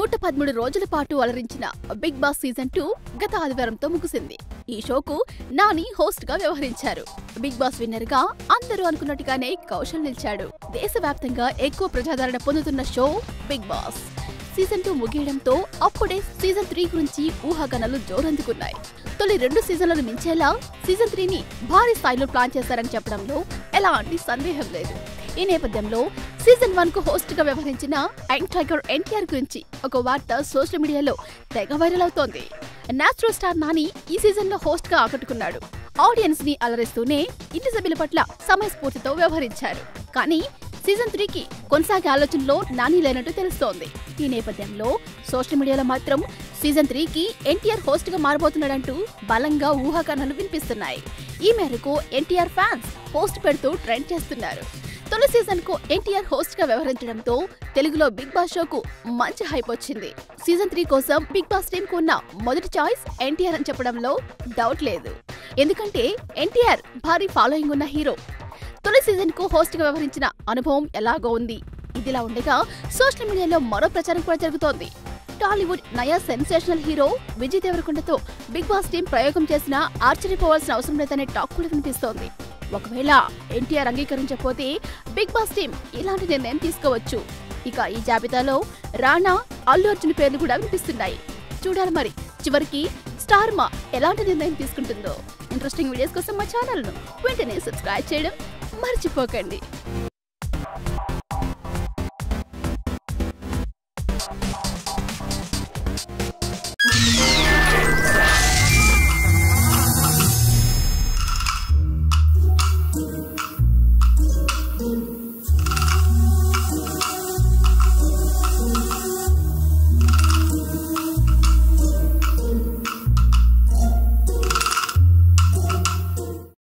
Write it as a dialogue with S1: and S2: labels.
S1: నూట పదమూడు రోజుల పాటు అలరించిన బిగ్ బాస్ సీజన్ టూ గత ఆదివారంతో ముగిసింది ఈ షోకు నాని హోస్ట్ గా వ్యవహరించారు బిగ్ బాస్ విన్నర్ గా అందరూ అనుకున్నట్టుగానే కౌశల్ నిలిచాడు దేశవ్యాప్తంగా ఎక్కువ ప్రజాదరణ పొందుతున్న show Bigg Boss season two ముగియడంతో అప్పుడే సీజన్ త్రీ గురించి ఊహాగానాలు జోరందుకున్నాయి తొలి రెండు సీజన్లను మించేలా సీజన్ త్రీని భారీ స్థాయిలో ప్లాన్ చేశారని చెప్పడంలో ఎలాంటి సందేహం లేదు ఈ నేపథ్యంలో సీజన్ వన్ కు హోస్ట్ గా వ్యవహరించిన యంగ్ టైగర్ ఎన్టీఆర్ గురించి ఒక వార్త సోషల్ మీడియాలో తెగ వైరల్ అవుతోంది నేచురల్ స్టార్ నాని ఈ సీజన్ లో హోస్ట్ గా ఆకట్టుకున్నాడు ఆడియన్స్ ని అలరిస్తూనే ఇంటి సభ్యుల పట్ల సమయస్ఫూర్తితో వ్యవహరించారు కానీ సీజన్ త్రీకి కొనసాగే ఆలోచనలో నాని లేనట్టు తెలుస్తోంది ఈ నేపథ్యంలో సోషల్ మీడియాలో మాత్రం సీజన్ త్రీకి ఎన్టీఆర్ హోస్ట్ గా మారబోతున్నాడంటూ బలంగా ఊహాగానాలు వినిపిస్తున్నాయి ఈ మేరకు ఎన్టీఆర్ ఫ్యాన్స్ పోస్ట్ పెడుతూ ట్రెండ్ చేస్తున్నారు తొలి సీజన్ కు ఎన్టీఆర్ హోస్ట్ గా వ్యవహరించడంతో తెలుగులో బిగ్ బాస్ షోకు మంచి హైప్ వచ్చింది సీజన్ త్రీ కోసం బిగ్ బాస్ టీమ్ కు ఉన్న మొదటి చాయిస్ ఎన్టీఆర్ అని చెప్పడంలో డౌట్ లేదు ఎందుకంటే ఎన్టీఆర్ భారీ ఫాలోయింగ్ ఉన్న హీరో తొలి సీజన్ కు హోస్ట్ గా వ్యవహరించిన అనుభవం ఎలాగో ఉంది ఇదిలా ఉండగా సోషల్ మీడియాలో మరో ప్రచారం కూడా జరుగుతోంది టాలీవుడ్ నయా సెన్సేషనల్ హీరో విజయ్ దేవరకొండతో బిగ్ బాస్ టీం ప్రయోగం చేసినా ఆశ్చర్యపోవాల్సిన అవసరం లేదనే టాక్ కూడా వినిపిస్తోంది ఒకవేళ ఎన్టీఆర్ అంగీకరించకపోతే బిగ్ బాస్ టీం ఇలాంటి నిర్ణయం తీసుకోవచ్చు ఇక ఈ జాబితాలో రాణా అల్లు అర్జున్ పేర్లు కూడా వినిపిస్తున్నాయి చూడాలి మరి చివరికి స్టార్ మా ఎలాంటి నిర్ణయం తీసుకుంటుందో ఇంట్రెస్టింగ్ వీడియోస్ కోసం మా ఛానల్ను వెంటనే సబ్స్క్రైబ్ చేయడం మర్చిపోకండి